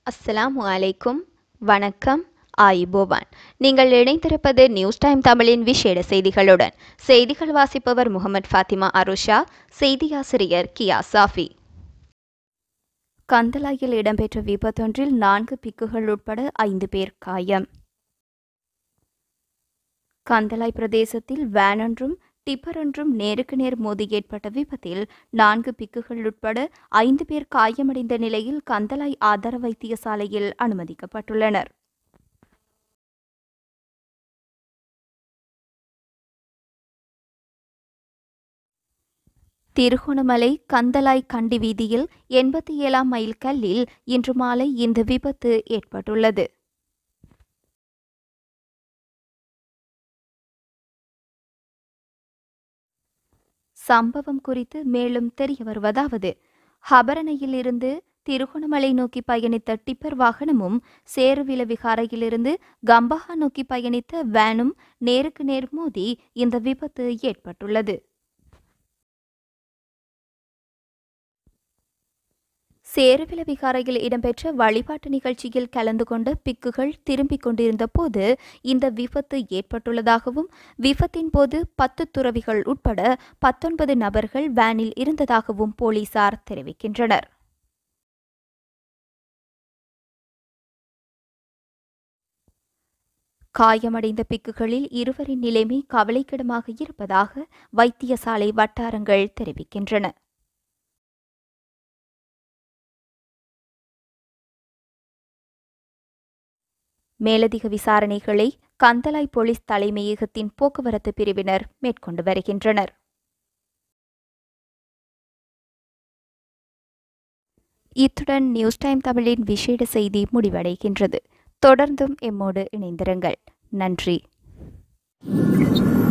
அஸ்ஸலாமு அலைக்கும் வணக்கம் ஆயிபோவான் நீங்கள் இணைந்திருப்பது நியூஸ் டைம் தமிழின் விசேட செய்திகளுடன் செய்திகள் வாசிப்பவர் முகமது ஃபாத்திமா அருஷா செய்தியாசிரியர் கியா சாஃபி கந்தலாயில் இடம்பெற்ற விபத்தொன்றில் நான்கு பிக்குகள் உட்பட ஐந்து பேர் காயம் கந்தலாய் பிரதேசத்தில் வேனொன்றும் டிப்பர் ஒன்றும் நேருக்கு நேர் மோதி ஏற்பட்ட விபத்தில் நான்கு பிக்குகள் உட்பட ஐந்து பேர் காயமடைந்த நிலையில் கந்தலாய் ஆதார வைத்தியசாலையில் அனுமதிக்கப்பட்டுள்ளனர் திருகோணமலை கந்தலாய் கண்டி வீதியில் எண்பத்தி ஏழாம் மைல் கல்லில் இன்று மாலை இந்த விபத்து ஏற்பட்டுள்ளது சம்பவம் குறித்து மேலும் தெரிய வருவதாவது ஹபரணையில் இருந்து திருகோணமலை நோக்கி பயணித்த டிப்பர் வாகனமும் சேருவில விகாரையிலிருந்து கம்பஹா நோக்கி பயணித்த வேனும் நேருக்கு நேர் மோதி இந்த விபத்து ஏற்பட்டுள்ளது சேருவில விகாரையில் இடம்பெற்ற வழிபாட்டு நிகழ்ச்சியில் கலந்து கொண்ட பிக்குகள் திரும்பிக் கொண்டிருந்த போது இந்த விபத்து ஏற்பட்டுள்ளதாகவும் விபத்தின் போது பத்து துறவிகள் உட்பட பத்தொன்பது நபர்கள் வேனில் இருந்ததாகவும் போலீசார் தெரிவிக்கின்றனர் காயமடைந்த பிக்குகளில் இருவரின் நிலைமை கவலைக்கிடமாக இருப்பதாக வைத்தியசாலை வட்டாரங்கள் தெரிவிக்கின்றன மேலதிக விசாரணைகளை கந்தலாய் போலீஸ் தலைமையகத்தின் போக்குவரத்து பிரிவினர் மேற்கொண்டு வருகின்றனர் இத்துடன் நியூஸ் டைம் தமிழின் விசேட செய்தி முடிவடைகின்றது தொடர்ந்தும் எம்மோடு இணைந்திருங்கள் நன்றி